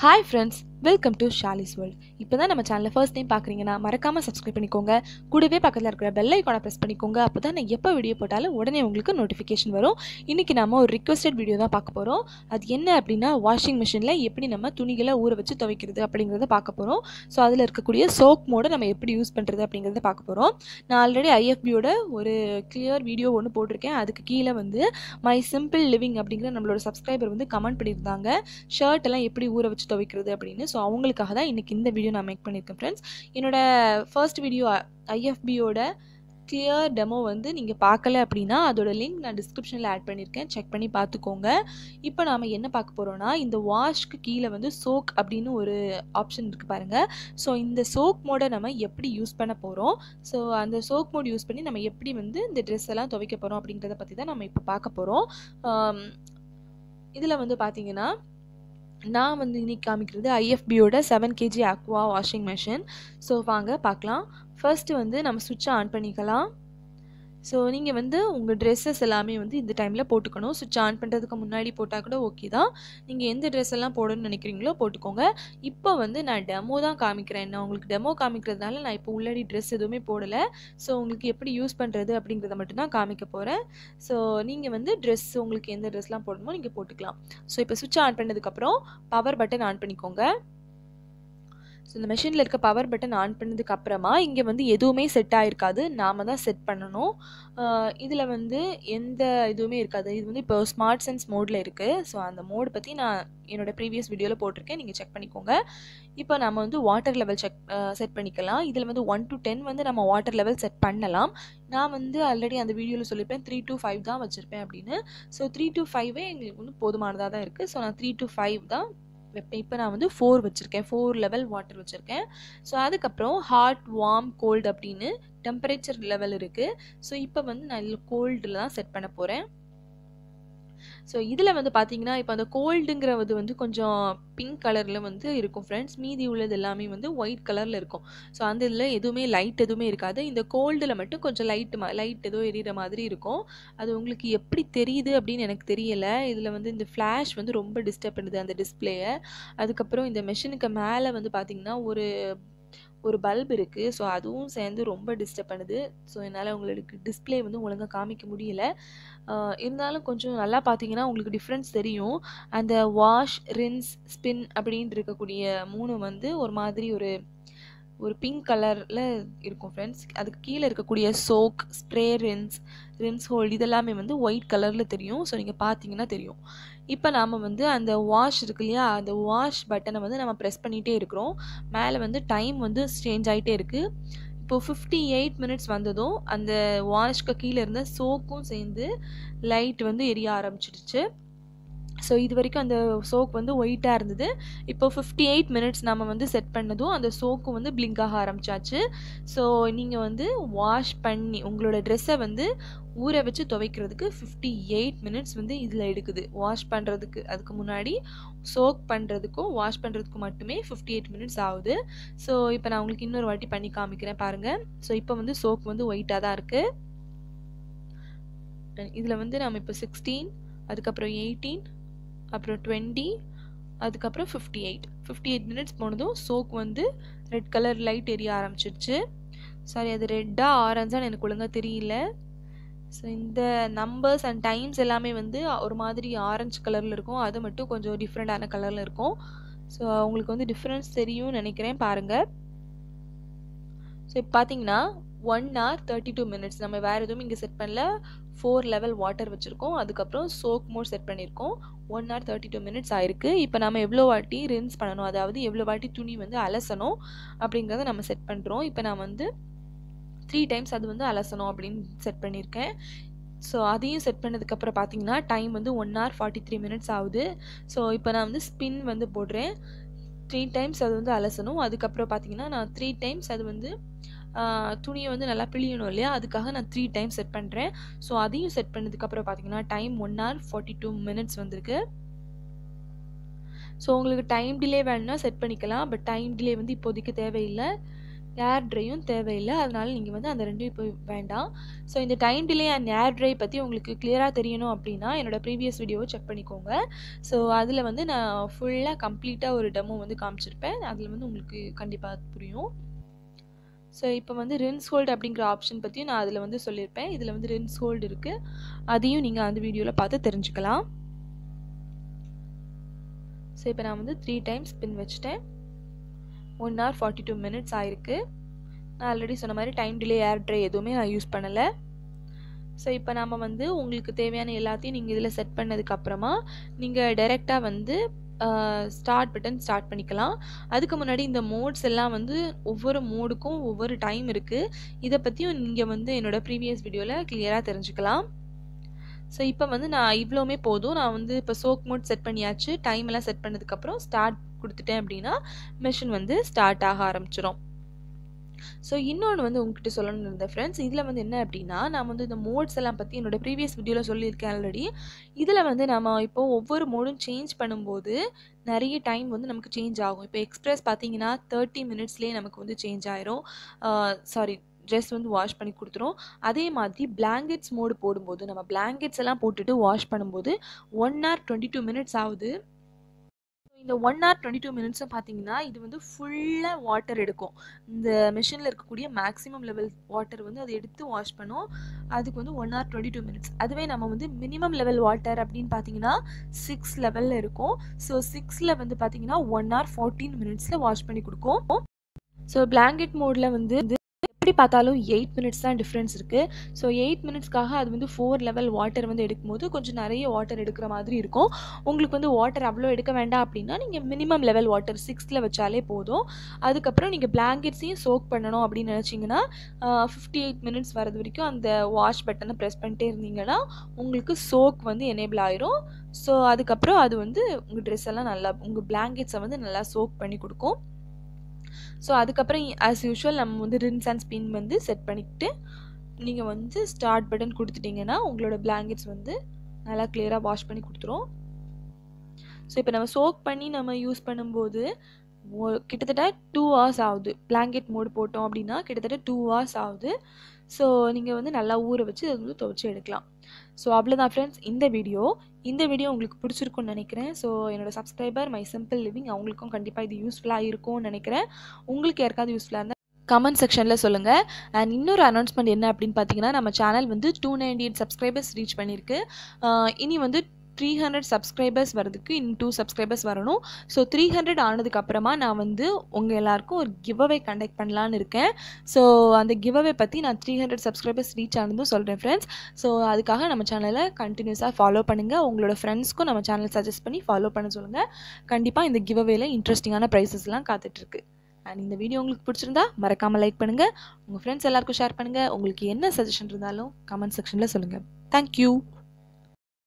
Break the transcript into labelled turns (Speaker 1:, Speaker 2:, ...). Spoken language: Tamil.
Speaker 1: hi friends welcome to Shali's world இப்போ தான் நம்ம சேனலை ஃபர்ஸ்ட் டைம் பார்க்குறீங்கன்னா மறக்காமல் சப்ஸ்கிரைப் பண்ணிக்கோங்க கூடவே பக்கத்தில் இருக்கிற பெல் ஐக்கானை ப்ரெஸ் பண்ணிக்கோங்க அப்போ தான் நான் எப்போ வீடியோ போட்டாலும் உடனே உங்களுக்கு நோட்டிஃபிகேஷன் வரும் இன்றைக்கி நம்ம ஒரு ரிக்வஸ்டட் வீடியோ தான் பார்க்க போகிறோம் அது என்ன அப்படின்னா வாஷிங் மிஷினில் எப்படி நம்ம துணிகளை ஊற வச்சு துவைக்கிறது அப்படிங்கிறத பார்க்க போகிறோம் ஸோ அதில் இருக்கக்கூடிய சோப் மோடை நம்ம எப்படி யூஸ் பண்ணுறது அப்படிங்கிறத பார்க்க போகிறோம் நான் ஆல்ரெடி ஐஎஃபியோட ஒரு கிளியர் வீடியோ ஒன்று போட்டிருக்கேன் அதுக்கு கீழே வந்து மை சிம்பிள் லிவிங் அப்படிங்கிற நம்மளோட சப்ஸ்கிரைபர் வந்து கமெண்ட் பண்ணியிருந்தாங்க ஷர்ட் எல்லாம் எப்படி ஊற வச்சு துவைக்கிறது அப்படின்னு ஸோ அவங்களுக்காக தான் இன்றைக்கி இந்த வீடியோ நான் மேக் பண்ணியிருக்கேன் ஃப்ரெண்ட்ஸ் என்னோட ஃபர்ஸ்ட் வீடியோ ஐஎஃபியோட கிளியர் டெமோ வந்து நீங்கள் பார்க்கல அப்படின்னா அதோட லிங்க் நான் டிஸ்கிரிப்ஷனில் ஆட் பண்ணியிருக்கேன் செக் பண்ணி பார்த்துக்கோங்க இப்போ நாம் என்ன பார்க்க போகிறோன்னா இந்த வாஷ்க்கு கீழே வந்து சோக் அப்படின்னு ஒரு ஆப்ஷன் இருக்குது பாருங்கள் ஸோ இந்த சோக் மோடை நம்ம எப்படி யூஸ் பண்ண போகிறோம் ஸோ அந்த சோக் மோட் யூஸ் பண்ணி நம்ம எப்படி வந்து இந்த ட்ரெஸ் எல்லாம் துவைக்க போகிறோம் அப்படிங்கிறத பற்றி தான் நம்ம இப்போ பார்க்க போகிறோம் இதில் வந்து பார்த்தீங்கன்னா நான் வந்து இன்னைக்கு காமிக்கிறது ஐஎஃபியோட seven KG aqua washing machine so வாங்க பார்க்கலாம் ஃபர்ஸ்ட்டு வந்து நம்ம சுவிட்சை ஆன் பண்ணிக்கலாம் ஸோ நீங்கள் வந்து உங்கள் ட்ரெஸ்ஸஸ் எல்லாமே வந்து இந்த டைமில் போட்டுக்கணும் சுவிட்ச் ஆன் பண்ணுறதுக்கு முன்னாடி போட்டால் கூட ஓகே தான் நீங்கள் எந்த ட்ரெஸ் எல்லாம் போடணும்னு நினைக்கிறீங்களோ போட்டுக்கோங்க இப்போ வந்து நான் டெமோ தான் காமிக்கிறேன் நான் உங்களுக்கு டெமோ காமிக்கிறதுனால நான் இப்போ உள்ளடி ட்ரெஸ் எதுவுமே போடலை ஸோ உங்களுக்கு எப்படி யூஸ் பண்ணுறது அப்படிங்கிறத மட்டும்தான் காமிக்க போகிறேன் ஸோ நீங்கள் வந்து ட்ரெஸ் உங்களுக்கு எந்த ட்ரெஸ்லாம் போடணுமோ நீங்கள் போட்டுக்கலாம் ஸோ இப்போ சுவிட்ச் ஆன் பண்ணதுக்கப்புறம் பவர் பட்டன் ஆன் பண்ணிக்கோங்க ஸோ இந்த மிஷினில் இருக்க பவர் பட்டன் ஆன் பண்ணதுக்கு அப்புறமா இங்கே வந்து எதுவுமே செட் ஆகிருக்காது நாம் தான் செட் பண்ணணும் இதில் வந்து எந்த இதுவுமே இருக்காது இது வந்து இப்போ ஸ்மார்ட் சென்ஸ் மோடில் இருக்குது ஸோ அந்த மோடு பற்றி நான் என்னோடய ப்ரீவியஸ் வீடியோவில் போட்டிருக்கேன் நீங்கள் செக் பண்ணிக்கோங்க இப்போ நம்ம வந்து வாட்டர் லெவல் செக் செட் பண்ணிக்கலாம் இதில் வந்து ஒன் டு டென் வந்து நம்ம வாட்டர் லெவல் செட் பண்ணலாம் நான் வந்து ஆல்ரெடி அந்த வீடியோவில் சொல்லியிருப்பேன் த்ரீ டு ஃபைவ் தான் வச்சுருப்பேன் அப்படின்னு ஸோ த்ரீ டு ஃபைவே எங்களுக்கு வந்து போதுமானதாக தான் இருக்குது ஸோ நான் த்ரீ டு ஃபைவ் தான் வைப்பேன் இப்போ நான் வந்து ஃபோர் வச்சுருக்கேன் ஃபோர் லெவல் வாட்டர் வச்சுருக்கேன் ஸோ அதுக்கப்புறம் ஹாட் வார்ம் கோல்டு அப்படின்னு டெம்பரேச்சர் லெவல் இருக்குது ஸோ இப்போ வந்து நான் இதில் கோல்டில் தான் செட் பண்ண போகிறேன் ஸோ இதில் வந்து பார்த்தீங்கன்னா இப்போ அந்த கோல்டுங்கிறது வந்து கொஞ்சம் பிங்க் கலரில் வந்து இருக்கும் ஃப்ரெண்ட்ஸ் மீதி உள்ளது எல்லாமே வந்து ஒயிட் கலரில் இருக்கும் ஸோ அந்த இதில் எதுவுமே லைட் எதுவுமே இருக்காது இந்த கோல்டில் மட்டும் கொஞ்சம் லைட் லைட் ஏதோ எரியிற மாதிரி இருக்கும் அது உங்களுக்கு எப்படி தெரியுது அப்படின்னு எனக்கு தெரியலை இதில் வந்து இந்த ஃப்ளாஷ் வந்து ரொம்ப டிஸ்டர்ப் பண்ணுது அந்த டிஸ்பிளேயை அதுக்கப்புறம் இந்த மெஷினுக்கு மேலே வந்து பார்த்திங்கன்னா ஒரு ஒரு பல்ப் இருக்குது ஸோ அதுவும் சேர்ந்து ரொம்ப டிஸ்டர்ப் பண்ணுது ஸோ என்னால் உங்களுக்கு டிஸ்பிளே வந்து ஒழுங்காக காமிக்க முடியல இருந்தாலும் கொஞ்சம் நல்லா பார்த்தீங்கன்னா உங்களுக்கு டிஃப்ரென்ஸ் தெரியும் அந்த வாஷ் ரின்ஸ் ஸ்பின் அப்படின்னு இருக்கக்கூடிய மூணு வந்து ஒரு மாதிரி ஒரு ஒரு பிங்க் கலரில் இருக்கும் ஃப்ரெண்ட்ஸ் அதுக்கு கீழே இருக்கக்கூடிய soak spray rinse rinse hold இதெல்லாமே வந்து ஒயிட் கலரில் தெரியும் ஸோ நீங்கள் பார்த்தீங்கன்னா தெரியும் இப்போ நாம் வந்து அந்த வாஷ் இருக்கு இல்லையா அந்த வாஷ் பட்டனை வந்து நம்ம ப்ரெஸ் பண்ணிகிட்டே இருக்கிறோம் மேலே வந்து டைம் வந்து சேஞ்ச் ஆகிட்டே இருக்குது இப்போது ஃபிஃப்டி எயிட் மினிட்ஸ் வந்ததும் அந்த வாஷ்க்கு கீழே இருந்த சோக்கும் சேர்ந்து லைட் வந்து எரிய ஆரம்பிச்சிடுச்சு ஸோ இது வரைக்கும் அந்த சோக் வந்து ஒயிட்டாக இருந்தது இப்போ ஃபிஃப்டி எயிட் மினிட்ஸ் நம்ம வந்து செட் பண்ணதும் அந்த சோக்கும் வந்து பிளிங்க் ஆக ஆரம்பிச்சாச்சு ஸோ நீங்கள் வந்து வாஷ் பண்ணி உங்களோட ட்ரெஸ்ஸை வந்து ஊற வச்சு துவைக்கிறதுக்கு ஃபிஃப்டி எயிட் மினிட்ஸ் வந்து இதில் எடுக்குது வாஷ் பண்ணுறதுக்கு அதுக்கு முன்னாடி சோக் பண்ணுறதுக்கும் வாஷ் பண்ணுறதுக்கும் மட்டுமே ஃபிஃப்டி எயிட் மினிட்ஸ் ஆகுது ஸோ இப்போ நான் உங்களுக்கு இன்னொரு வாட்டி பண்ணி காமிக்கிறேன் பாருங்கள் ஸோ இப்போ வந்து சோக் வந்து ஒயிட்டாக தான் இருக்குது இதில் வந்து நம்ம இப்போ சிக்ஸ்டீன் அதுக்கப்புறம் எயிட்டீன் அப்புறம் டுவெண்ட்டி அதுக்கப்புறம் fifty eight fifty eight minutes போனதும் சோக் வந்து ரெட் கலர் லைட் எரிய ஆரம்பிச்சிடுச்சு சாரி அது ரெட்டாக ஆரஞ்சான்னு எனக்கு ஒழுங்காக தெரியல ஸோ இந்த நம்பர்ஸ் அண்ட் டைம்ஸ் எல்லாமே வந்து ஒரு மாதிரி ஆரஞ்சு கலரில் இருக்கும் அது மட்டும் கொஞ்சம் டிஃப்ரெண்ட்டான கலரில் இருக்கும் ஸோ உங்களுக்கு வந்து டிஃப்ரென்ஸ் தெரியும்னு நினைக்கிறேன் பாருங்கள் ஸோ இப்போ பார்த்தீங்கன்னா one hour thirty two minutes நம்ம வேறு எதுவும் இங்கே செட் பண்ணல ஃபோர் லெவல் வாட்டர் வச்சுருக்கோம் அதுக்கப்புறம் சோக் மோட் செட் பண்ணியிருக்கோம் one hour thirty two minutes ஆயிருக்கு இப்போ நம்ம எவ்வளோ வாட்டி ரின்ஸ் பண்ணணும் அதாவது எவ்வளோ வாட்டி துணி வந்து அலசணும் அப்படிங்கிறத நம்ம செட் பண்ணுறோம் இப்போ நான் வந்து த்ரீ டைம்ஸ் அது வந்து அலசணும் அப்படின்னு செட் பண்ணியிருக்கேன் ஸோ அதையும் செட் பண்ணதுக்கப்புறம் பார்த்தீங்கன்னா டைம் வந்து one hour forty three minutes ஆகுது ஸோ இப்போ நான் வந்து ஸ்பின் வந்து போடுறேன் த்ரீ டைம்ஸ் அது வந்து அலசணும் அதுக்கப்புறம் பார்த்தீங்கன்னா நான் த்ரீ டைம்ஸ் அது வந்து துணியை வந்து நல்லா பிழியணும் இல்லையா அதுக்காக நான் த்ரீ டைம் செட் பண்ணுறேன் ஸோ அதையும் செட் பண்ணதுக்கப்புறம் பார்த்தீங்கன்னா time one hour forty two minutes வந்திருக்கு ஸோ உங்களுக்கு டைம் டிலே வேணும்னா செட் பண்ணிக்கலாம் பட் டைம் டிலே வந்து இப்போதைக்கு தேவையில்லை ஏர் ட்ரையும் தேவையில்லை அதனால நீங்கள் வந்து அந்த ரெண்டும் இப்போ வேண்டாம் ஸோ இந்த time delay and air dry பற்றி உங்களுக்கு கிளியராக தெரியணும் அப்படின்னா என்னோடய ப்ரீவியஸ் வீடியோவை செக் பண்ணிக்கோங்க ஸோ அதில் வந்து நான் ஃபுல்லாக கம்ப்ளீட்டாக ஒரு டெமோ வந்து காமிச்சிருப்பேன் அதில் வந்து உங்களுக்கு கண்டிப்பாக புரியும் ஸோ இப்போ வந்து ரின்ஸ் ஹோல்டு அப்படிங்கிற ஆப்ஷன் பற்றியும் நான் அதில் வந்து சொல்லியிருப்பேன் இதில் வந்து ரின்ஸ் ஹோல்டு இருக்குது அதையும் நீங்கள் அந்த வீடியோவில் பார்த்து தெரிஞ்சுக்கலாம் ஸோ இப்போ நான் வந்து த்ரீ டைம்ஸ் ஸ்பின் வச்சுட்டேன் one hour forty two minutes ஆயிருக்கு நான் ஆல்ரெடி சொன்ன மாதிரி டைம் டிலே ஏர் ட்ரை எதுவுமே நான் யூஸ் பண்ணலை ஸோ இப்போ நம்ம வந்து உங்களுக்கு தேவையான எல்லாத்தையும் நீங்கள் இதில் செட் பண்ணதுக்கப்புறமா நீங்கள் டைரெக்டாக வந்து ஸ்டார்ட் பட்டன் ஸ்டார்ட் பண்ணிக்கலாம் அதுக்கு முன்னாடி இந்த மோட்ஸ் எல்லாம் வந்து ஒவ்வொரு மோடுக்கும் ஒவ்வொரு டைம் இருக்குது இதை பற்றியும் நீங்கள் வந்து என்னோடய ப்ரீவியஸ் வீடியோவில் கிளியராக தெரிஞ்சுக்கலாம் ஸோ இப்போ வந்து நான் இவ்வளோமே போதும் நான் வந்து இப்போ சோக் மோட் செட் பண்ணியாச்சு டைம் எல்லாம் செட் பண்ணதுக்கப்புறம் ஸ்டார்ட் கொடுத்துட்டேன் அப்படின்னா மிஷின் வந்து ஸ்டார்ட் ஆக ஆரம்பிச்சிடும் ஸோ இன்னொன்று வந்து உங்ககிட்ட சொல்லணும்னு இருந்தேன் ஃப்ரெண்ட்ஸ் இதில் வந்து என்ன அப்படின்னா நான் வந்து இந்த மோட்ஸ் எல்லாம் பற்றி என்னோடய ப்ரீவியஸ் வீடியோவில் சொல்லியிருக்கேன் ஆல்ரெடி இதில் வந்து நம்ம இப்போ ஒவ்வொரு மோடும் சேஞ்ச் பண்ணும்போது நிறைய டைம் வந்து நமக்கு சேஞ்ச் ஆகும் இப்போ எக்ஸ்பிரஸ் பார்த்தீங்கன்னா தேர்ட்டி மினிட்ஸ்லேயே நமக்கு வந்து சேஞ்ச் ஆயிரும் சாரி ட்ரெஸ் வந்து வாஷ் பண்ணி கொடுத்துரும் அதே மாதிரி பிளாங்கெட்ஸ் மோடு போடும்போது நம்ம பிளாங்கெட்ஸ் எல்லாம் போட்டுட்டு வாஷ் பண்ணும்போது one hour twenty two minutes ஆகுது இந்த ஒன் ஹவர் டுவெண்ட்டி டூ மினிட்ஸும் பார்த்தீங்கன்னா இது வந்து ஃபுல்லாக வாட்டர் எடுக்கும் இந்த மிஷினில் இருக்கக்கூடிய மேக்ஸிமம் லெவல் வாட்டர் வந்து அதை எடுத்து வாஷ் பண்ணும் அதுக்கு வந்து one hour twenty two minutes அதுவே நம்ம வந்து மினிமம் லெவல் வாட்டர் அப்படின்னு பார்த்தீங்கன்னா சிக்ஸ் லெவலில் இருக்கும் ஸோ சிக்ஸில் வந்து பார்த்தீங்கன்னா ஒன் ஹவர் ஃபோர்டீன் மினிட்ஸில் வாஷ் பண்ணி கொடுக்கும் ஸோ பிளாங்கெட் மோடில் வந்து எப்படி பார்த்தாலும் எயிட் மினிட்ஸ் தான் டிஃப்ரென்ஸ் இருக்குது ஸோ எயிட் மினிட்ஸ்க்காக அது வந்து ஃபோர் லெவல் வாட்டர் வந்து எடுக்கும்போது கொஞ்சம் நிறைய வாட்டர் எடுக்கிற மாதிரி இருக்கும் உங்களுக்கு வந்து வாட்டர் அவ்வளோ எடுக்க வேண்டாம் அப்படின்னா நீங்கள் மினிமம் லெவல் வாட்டர் சிக்ஸ்த்தில் வச்சாலே போதும் அதுக்கப்புறம் நீங்கள் பிளாங்கெட்ஸையும் சோக் பண்ணணும் அப்படின்னு நினச்சிங்கன்னா ஃபிஃப்டி எயிட் மினிட்ஸ் வரது வரைக்கும் அந்த வாஷ் பட்டனை ப்ரெஸ் பண்ணிட்டே இருந்தீங்கன்னா உங்களுக்கு சோக் வந்து எனேபிள் ஆயிரும் ஸோ அதுக்கப்புறம் அது வந்து உங்கள் ட்ரெஸ் எல்லாம் நல்லா உங்கள் பிளாங்கெட்ஸை வந்து நல்லா சோக் பண்ணி கொடுக்கும் ஸோ அதுக்கப்புறம் ஆஸ் யூஷுவல் நம்ம வந்து ரின்ஸ் அண்ட் ஸ்பின் வந்து செட் பண்ணிக்கிட்டு நீங்கள் வந்து ஸ்டார்ட் பட்டன் கொடுத்துட்டிங்கன்னா உங்களோட பிளாங்கெட்ஸ் வந்து நல்லா கிளியராக வாஷ் பண்ணி கொடுத்துரும் ஸோ இப்போ நம்ம சோக் பண்ணி நம்ம யூஸ் பண்ணும்போது கிட்டத்தட்ட டூ ஹவர்ஸ் ஆகுது பிளாங்கெட் மோடு போட்டோம் அப்படின்னா கிட்டத்தட்ட டூ ஹவர்ஸ் ஆகுது ஸோ நீங்கள் வந்து நல்லா ஊற வச்சு அதை வந்து துவைச்சி எடுக்கலாம் ஸோ அவ்வளோதான் ஃப்ரெண்ட்ஸ் இந்த வீடியோ இந்த வீடியோ உங்களுக்கு பிடிச்சிருக்கும்னு நினைக்கிறேன் ஸோ என்னோடய சப்ஸ்கிரைபர் மை சிம்பிள் லிவிங் அவங்களுக்கும் கண்டிப்பாக இது யூஸ்ஃபுல்லாக இருக்கும்னு நினைக்கிறேன் உங்களுக்கு யாருக்காவது யூஸ்ஃபுல்லாக இருந்தால் கமெண்ட் செக்ஷனில் சொல்லுங்கள் அண்ட் இன்னொரு அனௌன்ஸ்மெண்ட் என்ன அப்படின்னு பார்த்தீங்கன்னா நம்ம சேனல் வந்து two ninety eight subscribers reach பண்ணியிருக்கு இனி வந்து த்ரீ ஹண்ட்ரட் சப்ஸ்கிரைபர்ஸ் வரதுக்கு இன்னும் டூ சப்ஸ்கிரைபர்ஸ் வரணும் ஸோ த்ரீ ஹண்ட்ரட் ஆனதுக்கப்புறமா நான் வந்து உங்கள் எல்லாருக்கும் ஒரு கிவ் அவே கண்டக்ட் பண்ணலான்னு இருக்கேன் ஸோ அந்த கிவ் அவே பற்றி நான் த்ரீ ஹண்ட்ரட் சப்ஸ்கிரைபர்ஸ் ரீச் ஆனதும் சொல்கிறேன் ஃப்ரெண்ட்ஸ் ஸோ அதுக்காக நம்ம சேனலை கண்டினியூஸாக ஃபாலோ பண்ணுங்கள் உங்களோட ஃப்ரெண்ட்ஸ்க்கும் நம்ம சேனல் சஜஸ்ட் பண்ணி ஃபாலோ பண்ண சொல்லுங்கள் கண்டிப்பாக இந்த கிவ் அவேல இன்ட்ரெஸ்டிங்கான ப்ரைஸஸ்லாம் காத்துட்ருக்கு அண்ட் இந்த வீடியோ உங்களுக்கு பிடிச்சிருந்தா மறக்காமல் லைக் பண்ணுங்கள் உங்கள் ஃப்ரெண்ட்ஸ் எல்லாருக்கும் ஷேர் பண்ணுங்கள் உங்களுக்கு என்ன சஜஷன் இருந்தாலும் கமெண்ட் செக்ஷனில் சொல்லுங்கள் தேங்க்யூ